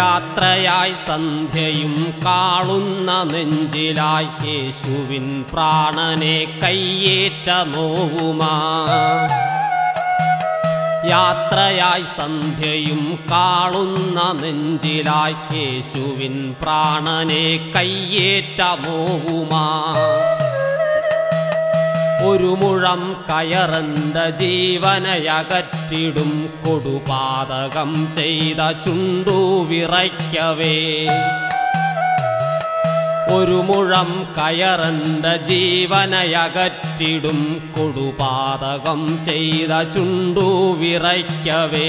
യാത്രയായി സന്ധ്യയും കാളുന്ന നെഞ്ചിലായി യേശുവിൻ പ്രാണനെ കയ്യേറ്റ നോവുമാ യാത്രയായി സന്ധ്യയും കാളുന്ന നെഞ്ചിലായി യേശുവിൻ പ്രാണനെ കയ്യേറ്റ നോവുമാ ഒരു മുഴം കയറണ്ട ജീവനയകറ്റിടും കൊടുപാതകം ചെയ്ത ചുണ്ടു വിറയ്ക്കവേ ഒരു മുഴം കയറണ്ട ജീവനയകറ്റിടും കൊടുപാതകം ചെയ്ത ചുണ്ടു വിറയ്ക്കവേ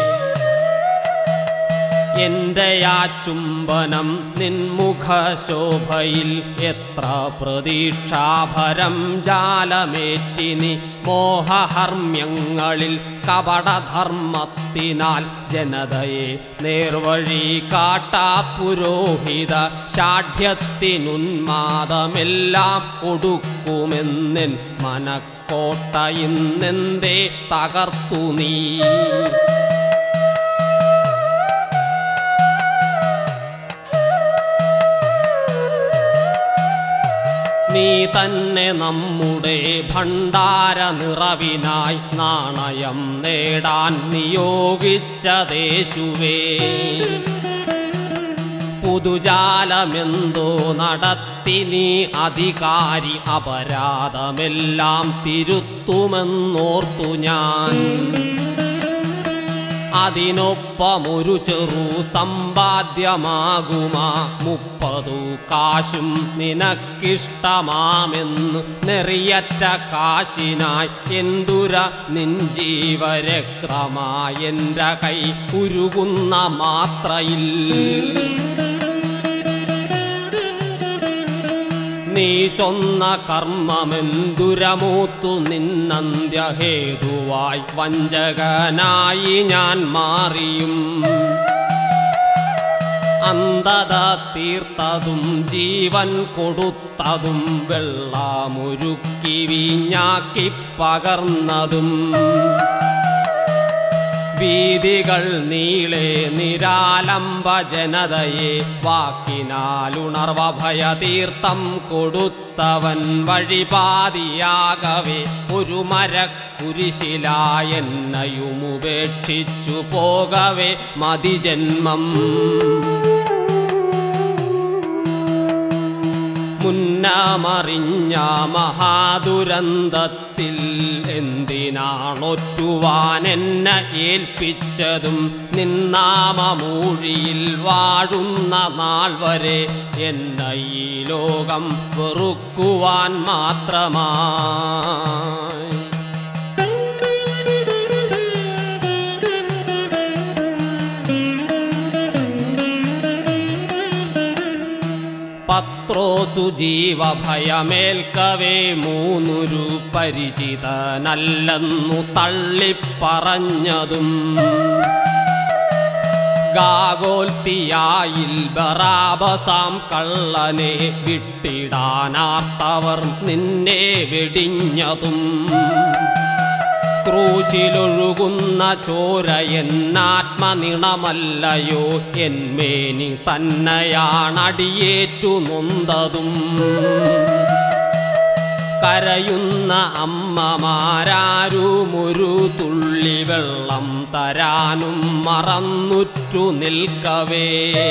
എന്റെ ആ ചുംബനം നിൻമുഖ ശോഭയിൽ എത്ര പ്രതീക്ഷാഭരം ജാലമേറ്റിനി മോഹഹർമ്മ്യങ്ങളിൽ കപടധർമ്മത്തിനാൽ ജനതയെ നേർവഴി കാട്ടാ പുരോഹിത ഷാഠ്യത്തിനുന്മാദമെല്ലാം ഒടുക്കുമെന്നിൻ മനക്കോട്ട ഇന്നെന്തേ തകർത്തു നീ നീ തന്നെ നമ്മുടെ ഭണ്ഡാര നിറവിനായി നാണയം നേടാൻ നിയോഗിച്ചതേശുവേ പുതുജാലമെന്തോ നടത്തി നീ അധികാരി അപരാധമെല്ലാം തിരുത്തുമെന്നോർത്തു ഞാൻ അതിനൊപ്പമൊരു ചെറു സമ്പാദ്യമാകുമാ മുപ്പതു കാശും നിനക്കിഷ്ടമാമെന്ന് നെറിയറ്റ കാശിനായി എന്തുര നിഞ്ചീവരക്രമായി എൻ്റെ കൈ ഉരുകുന്ന മാത്രയിൽ നീ ചൊന്ന കർമ്മമെന്തുരമൂത്തു നിന്നന്ത്യഹേതുവായി വഞ്ചകനായി ഞാൻ മാറിയും അന്ധത തീർത്തതും ജീവൻ കൊടുത്തതും വെള്ളമുരുക്കി വീഞ്ഞാക്കി പകർന്നതും വീതികൾ നീളെ നിരാലംബ ജനതയെ വാക്കിനാലുണർവഭയതീർത്ഥം കൊടുത്തവൻ വഴിപാതിയാകവേ ഒരു മരക്കുരിശിലായെന്നയും ഉപേക്ഷിച്ചു പോകവേ മതിജന്മം മുന്നമറിഞ്ഞ മഹാദുരന്തത്തിൽ എന്തിനാണൊറ്റുവാൻ എന്നെ ഏൽപ്പിച്ചതും നിന്നാമമൂഴിയിൽ വാഴുന്ന നാൾ വരെ എന്നെ ഈ ലോകം വെറുക്കുവാൻ മാത്രമായി പത്രോസു ജീവഭയമേൽക്കവേ മൂന്നുരു പരിചിതനല്ലെന്നു തള്ളിപ്പറഞ്ഞതും ഗാഗോൽത്തിയായിൽ ബറാബസാം കള്ളനെ വിട്ടിടാനാർത്തവർ നിന്നെ വെടിഞ്ഞതും ക്രൂശിലൊഴുകുന്ന ചോര എന്നാത്മനിണമല്ലയോ എന്മേനി തന്നെയാണടിയേറ്റു നൊന്തതും കരയുന്ന അമ്മമാരാരുമൊരു തുള്ളി വെള്ളം തരാനും മറന്നുറ്റു നിൽക്കവേ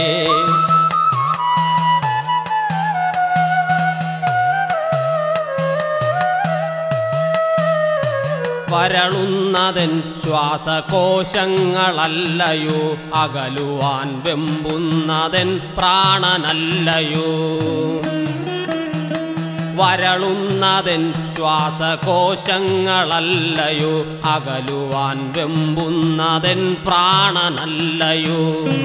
വരളുന്നതൻ ശ്വാസകോശങ്ങളല്ലയോ അകലുവാൻ വെമ്പുന്നതൻ പ്രാണനല്ലയോ വരളുന്നതൻ ശ്വാസകോശങ്ങളല്ലയോ അകലുവാൻ വെമ്പുന്നതൻ പ്രാണനല്ലയോ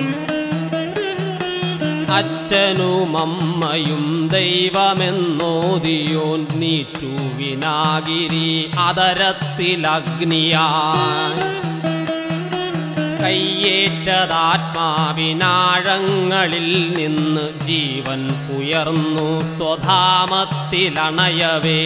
അച്ഛനും അമ്മയും ദൈവമെന്നോദിയോൻ നീറ്റു വിനാഗിരി അതരത്തിലഗ്നിയായി കയ്യേറ്റതാത്മാവിനാഴങ്ങളിൽ നിന്ന് ജീവൻ ഉയർന്നു സ്വധാമത്തിലണയവേ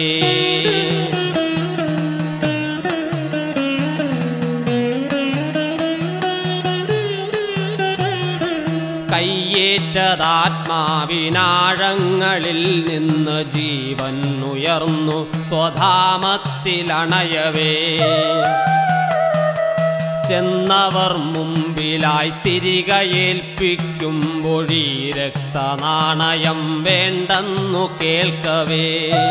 കയ്യേറ്റതാത്മാവിനാഴങ്ങളിൽ നിന്ന് ജീവൻ ഉയർന്നു സ്വധാമത്തിലണയവേ ചെന്നവർ മുമ്പിലായി തിരികെ ഏൽപ്പിക്കുമ്പൊഴി രക്തനാണയം വേണ്ടെന്നു കേൾക്കവേ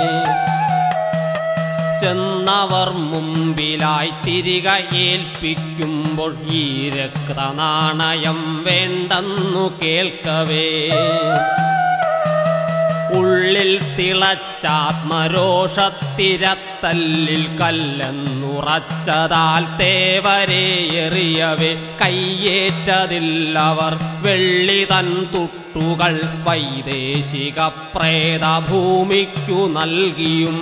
ചെന്നവർ മുമ്പിലായി തിരികെ ഏൽപ്പിക്കുമ്പോൾ ഈ രക്തനാണയം വേണ്ടെന്നു കേൾക്കവേ ഉള്ളിൽ തിളച്ചാത്മരോഷത്തിരത്തല്ലിൽ കല്ലെന്നുറച്ചതാൽ തേവരെ എറിയവേ കയ്യേറ്റതില്ലവർ വെള്ളി തൻ തുട്ടുകൾ വൈദേശിക പ്രേതഭൂമിക്കു നൽകിയും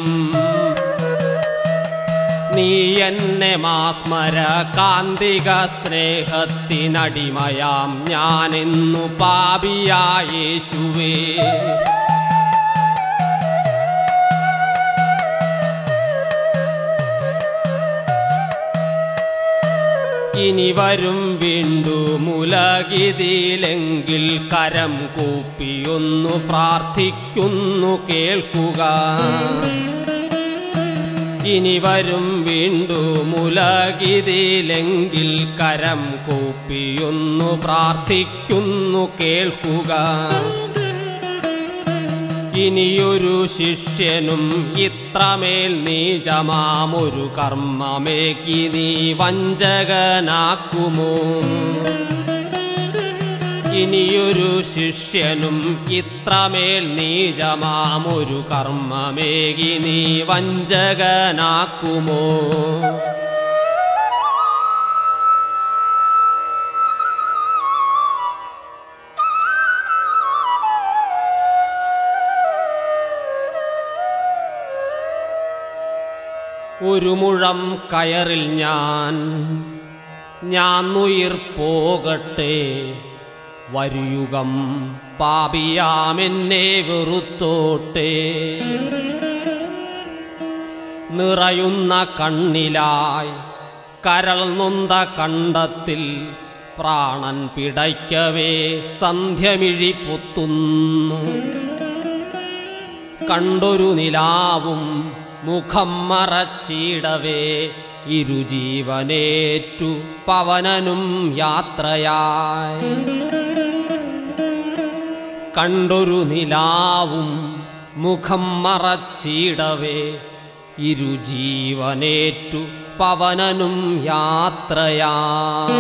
നീ എന്നെ മാസ്മര കാന്തിക സ്നേഹത്തിനടിമയാം ഞാനിന്നു പാപിയായേശുവേ ഇനി വരും വീണ്ടും ഉലകിതിലെങ്കിൽ കരം കൂപ്പിയൊന്നു പ്രാർത്ഥിക്കുന്നു കേൾക്കുക ഇനി വരും വീണ്ടും ഉലകിതിലെങ്കിൽ കരം കൂപ്പിയൊന്നു പ്രാർത്ഥിക്കുന്നു കേൾക്കുക ഇനിയൊരു ശിഷ്യനും ഇത്രമേൽ നീചമാമൊരു കർമ്മമേക്കി നീ വഞ്ചകനാക്കുമോ ഇനിയൊരു ശിഷ്യനും ഇത്രമേൽ നീചമാമൊരു കർമ്മമേകി നീ വഞ്ചകനാക്കുമോ ഒരു മുഴം കയറിൽ ഞാൻ ഞാൻ ഉയിർ പോകട്ടെ വരുയുഗം പാപിയാമെന്നെ വെറുത്തോട്ടെ നിറയുന്ന കണ്ണിലായി കരൾ നൊന്ത കണ്ടത്തിൽ പ്രാണൻ പിടയ്ക്കവേ സന്ധ്യമിഴി പൊത്തുന്നു കണ്ടൊരു നിലാവും മുഖം മറച്ചിടവേ ഇരുജീവനേറ്റു പവനനും യാത്രയായി കണ്ടൊരു നിലാവും മുഖം മറച്ചിടവേ ഇരുജീവനേറ്റു പവനനും യാത്രയായി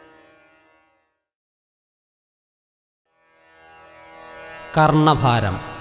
കർണഭാരം